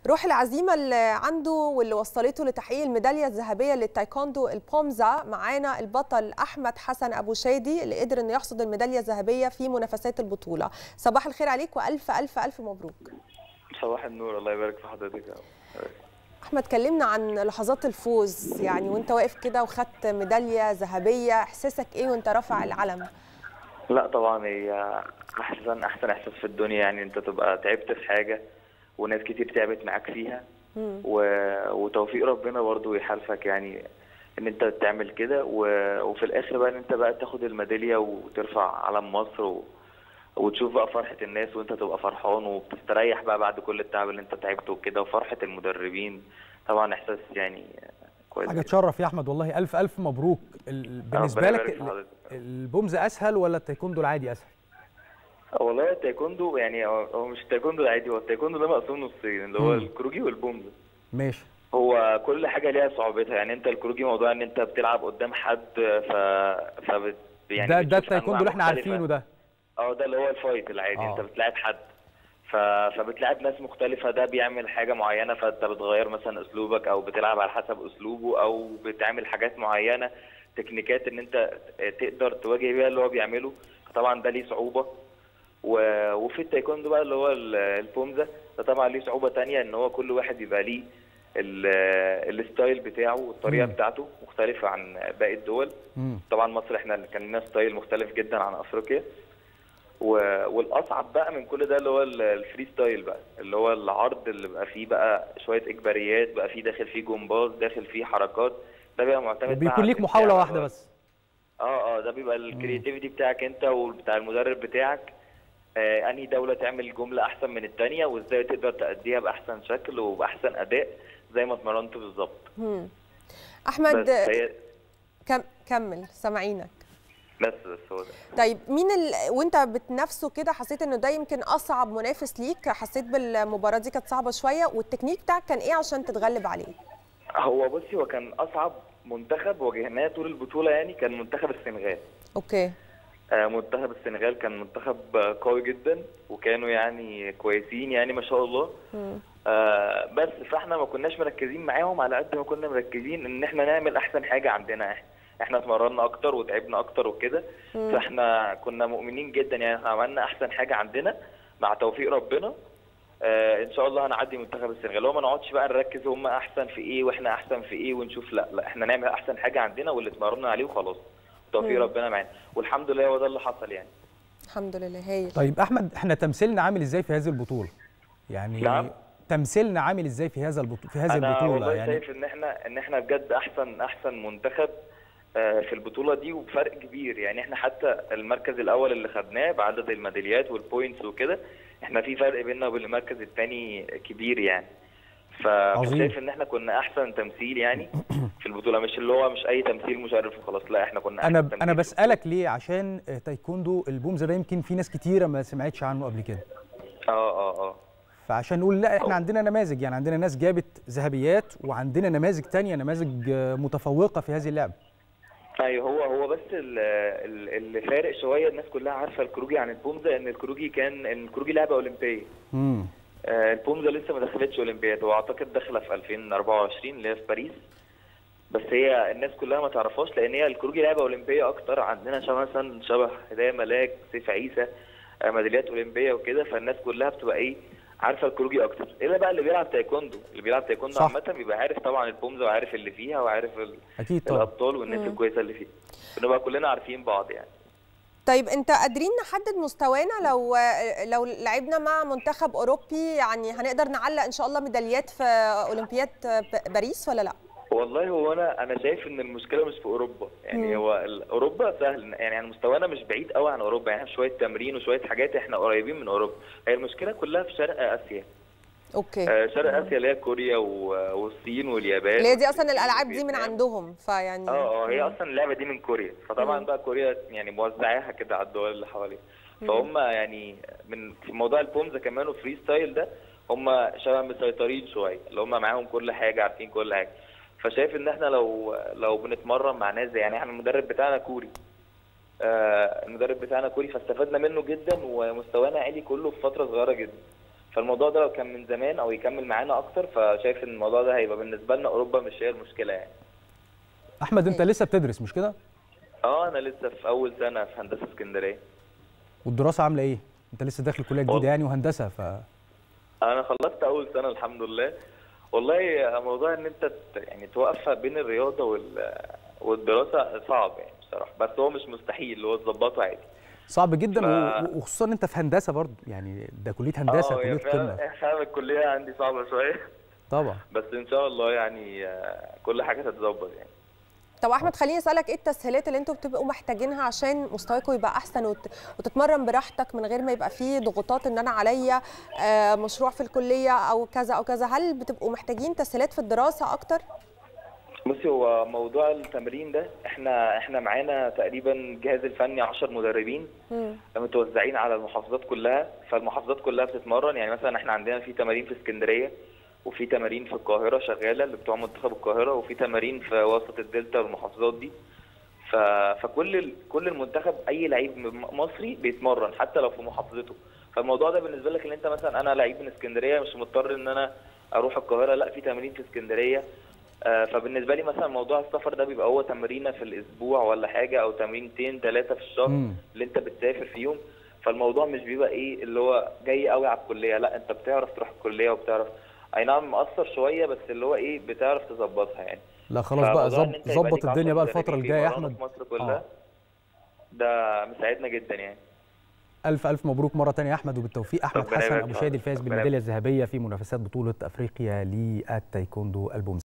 روح العزيمه اللي عنده واللي وصلته لتحقيق الميداليه الذهبيه للتايكوندو البومزا معانا البطل احمد حسن ابو شادي اللي قدر انه يحصد الميداليه الذهبيه في منافسات البطوله صباح الخير عليك والف الف الف مبروك صباح النور الله يبارك في حضرتك يا رب. احمد كلمنا عن لحظات الفوز يعني وانت واقف كده وخدت ميداليه ذهبيه احساسك ايه وانت رافع العلم لا طبعا هي احسن احسن احساس في الدنيا يعني انت تبقى تعبت في حاجه وناس كتير تعبت معاك فيها و... وتوفيق ربنا برضو يحالفك يعني ان انت تعمل كده و... وفي الاخر بقى ان انت بقى تاخد الميداليه وترفع علم مصر و... وتشوف بقى فرحه الناس وانت تبقى فرحان وبتستريح بقى بعد كل التعب اللي انت تعبته وكده وفرحه المدربين طبعا احساس يعني كويس حاجه تشرف يا احمد والله الف الف مبروك ال- بالنسبه ربنا لك يبارك في ال- حضرتك. البومز اسهل ولا التايكوندو العادي اسهل والله التايكوندو يعني هو هو مش التايكوندو العادي هو التايكوندو ده مقسوم نصين اللي هو مم. الكروجي والبومز ماشي هو كل حاجه ليها صعوبتها يعني انت الكروجي موضوع ان انت بتلعب قدام حد ف فبت يعني ده ده بتشوف التايكوندو أنواع اللي احنا مختلفة. عارفينه ده اه ده اللي هو الفايت العادي آه. انت بتلاعب حد ف... فبتلاعب ناس مختلفة ده بيعمل حاجة معينة فانت بتغير مثلا اسلوبك او بتلعب على حسب اسلوبه او بتعمل حاجات معينة تكنيكات ان انت تقدر تواجه بيها اللي هو بيعمله طبعا ده ليه صعوبة و... وفي التايكوندو بقى اللي هو ال- البومزة ده طبعا ليه صعوبة تانية ان هو كل واحد بيبقى ليه ال- الستايل بتاعه والطريقة مم. بتاعته مختلفة عن باقي الدول مم. طبعا مصر احنا كان لنا ستايل مختلف جدا عن افريقيا و- والاصعب بقى من كل ده اللي هو ال- الفري ستايل بقى اللي هو العرض اللي بقى فيه بقى شويه اجباريات بقى فيه داخل فيه جمباز داخل فيه حركات ده بيبقى معتمد بقى وبيكون على ليك الإبداع محاوله بقى. واحده بس اه اه ده بيبقى الكرياتيفيتي بتاعك انت وبتاع المدرب بتاعك آه انهي دوله تعمل جمله احسن من الثانيه وازاي تقدر تأديها باحسن شكل وباحسن اداء زي ما اتمرنت بالظبط مم. بس احمد هي كم كمل سامعينك بس بس هو ده طيب مين ال... وانت بتنافسه كده حسيت انه ده يمكن اصعب منافس ليك حسيت بالمباراه دي كانت صعبه شويه والتكنيك بتاعك كان ايه عشان تتغلب عليه هو بصي هو كان اصعب منتخب واجهناه طول البطوله يعني كان منتخب السنغال اوكي آه، منتخب السنغال كان منتخب آه، قوي جدا وكانوا يعني كويسين يعني ما شاء الله مم. آه، بس فاحنا ما كناش مركزين معاهم على قد ما كنا مركزين ان احنا نعمل احسن حاجه عندنا احنا احنا اتمرنا اكتر وتعبنا اكتر وكده مم. فاحنا كنا مؤمنين جدا يعني احنا عملنا احسن حاجه عندنا مع توفيق ربنا آه ان شاء الله هنعدي منتخب السنغال هو ما نقعدش بقى نركز هم احسن في ايه واحنا احسن في ايه ونشوف لا لا احنا نعمل احسن حاجه عندنا واللي اتمرنا عليه وخلاص توفيق مم. ربنا معانا والحمد لله هو ده اللي حصل يعني الحمد لله هايل طيب احمد احنا تمثيلنا عامل ازاي في هذه البطوله يعني نعم. تمثيلنا عامل ازاي في هذا البطو... في هذه انا البطوله والله يعني شايف ان احنا ان احنا بجد احسن احسن منتخب آه، في البطوله دي وبفرق كبير يعني احنا حتى المركز الاول اللي خدناه بعدد الميداليات والبوينتس وكده احنا في فرق بيننا وبين المركز الثاني كبير يعني ف- عظيم. فشايف ان احنا كنا احسن تمثيل يعني في البطوله مش اللي هو مش اي تمثيل مشرف وخلاص لا احنا كنا احسن انا تمثيل انا في بسالك ليه عشان آه، تايكوندو البومز ده يمكن في ناس كتيره ما سمعتش عنه قبل كده اه اه اه فعشان نقول لا احنا أو. عندنا نماذج يعني عندنا ناس جابت ذهبيات وعندنا نماذج تانية نماذج آه، متفوقه في هذه اللعبه ايوه هو هو بس ال- ال- اللي فارق شويه الناس كلها عارفه الكروجي عن البومزه ان الكروجي كان ان الكروجي لعبه اولمبيه امم آه، البومزا لسه ما دخلتش اولمبياد هو اعتقد داخله في 2024 اللي هي في باريس بس هي الناس كلها ما تعرفهاش لان هي الكروجي لعبه اولمبيه اكتر عندنا شبه مثلا شبه هدايا ملاك سيف عيسى آه، ميداليات اولمبيه وكده فالناس كلها بتبقى ايه عارفه الكروجي اكتر الا بقى اللي بيلعب تايكوندو اللي بيلعب تايكوندو صح. عامه بيبقى عارف طبعا البومزا وعارف اللي فيها وعارف ال- اكيد طبعا الابطال والناس مم. الكويسه اللي فيها بنبقى كلنا عارفين بعض يعني طيب انت قادرين نحدد مستوانا لو لو لعبنا مع منتخب اوروبي يعني هنقدر نعلق ان شاء الله ميداليات في اولمبياد ب- باريس ولا لا والله هو انا انا شايف ان المشكله مش في اوروبا يعني مم. هو ال- اوروبا سهل يعني يعني مستوانا مش بعيد قوي عن اوروبا يعني شويه تمرين وشويه حاجات احنا قريبين من اوروبا هي المشكله كلها في شرق اسيا اوكي آه، شرق اسيا اللي هي كوريا و- والصين واليابان اللي هي دي اصلا الالعاب دي من وفيتنام. عندهم فيعني اه اه هي اصلا اللعبه دي من كوريا فطبعا مم. بقى كوريا يعني موزعاها كده على الدول اللي حواليها فهم يعني من في موضوع البومزا كمان وفري ستايل ده هم شبه مسيطرين شويه اللي هم معاهم كل حاجه عارفين كل حاجه فشايف ان احنا لو لو بنتمرن مع ناس زي يعني احنا المدرب بتاعنا كوري آه المدرب بتاعنا كوري فاستفدنا منه جدا ومستوانا عالي كله في فتره صغيره جدا فالموضوع ده لو كان من زمان او يكمل معانا اكتر فشايف ان الموضوع ده هيبقى بالنسبه لنا اوروبا مش هي المشكله يعني احمد انت لسه بتدرس مش كده اه انا لسه في اول سنه في هندسه اسكندريه والدراسه عامله ايه انت لسه داخل كليه جديده يعني وهندسه ف انا خلصت اول سنه الحمد لله والله موضوع ان انت ت- يعني توقف بين الرياضه وال والدراسه صعب يعني بصراحه بس هو مش مستحيل اللي هو تظبطه عادي صعب جدا ف- و- وخصوصا ان انت في هندسه برضه يعني ده كليه هندسه اه هي كليه قمه فعلا فعلا الكليه عندي صعبه شويه طبعا بس ان شاء الله يعني آه، كل حاجه تتظبط يعني طب احمد خليني اسالك ايه التسهيلات اللي انتوا بتبقوا محتاجينها عشان مستواكم يبقى احسن وت... وتتمرن براحتك من غير ما يبقى فيه ضغوطات ان انا عليا آه، مشروع في الكليه او كذا او كذا هل بتبقوا محتاجين تسهيلات في الدراسه اكتر بصي هو موضوع التمرين ده احنا احنا معانا تقريبا الجهاز الفني 10 مدربين مم. متوزعين على المحافظات كلها فالمحافظات كلها بتتمرن يعني مثلا احنا عندنا في تمارين في اسكندريه وفي تمارين في القاهره شغاله اللي بتوع منتخب القاهره وفي تمارين في وسط الدلتا والمحافظات دي ف... فكل ال... كل المنتخب اي لعيب م- مصري بيتمرن حتى لو في محافظته فالموضوع ده بالنسبه لك ان انت مثلا انا لعيب من اسكندريه مش مضطر ان انا اروح القاهره لا في تمارين في اسكندريه آه، فبالنسبه لي مثلا موضوع السفر ده بيبقى هو تمرينه في الاسبوع ولا حاجه او تمرينتين ثلاثه في الشهر مم. اللي انت بتسافر فيهم فالموضوع مش بيبقى ايه اللي هو جاي قوي على الكليه لا انت بتعرف تروح الكليه وبتعرف اي نعم مأثر شويه بس اللي هو ايه بتعرف تظبطها يعني لا خلاص بقى فموضوع إن ظب- أنت يبقى ظبط ليك الدنيا 10 بقى الفتره مدربين الجايه يا بيمرنوا احمد في مصر كلها آه. ده مساعدنا جدا يعني الف الف مبروك مره تانية يا احمد وبالتوفيق احمد ربنا حسن يبارك ابو فيك. شادي الفائز ربنا بالميداليه الذهبيه في منافسات بطوله افريقيا للتايكوندو البومز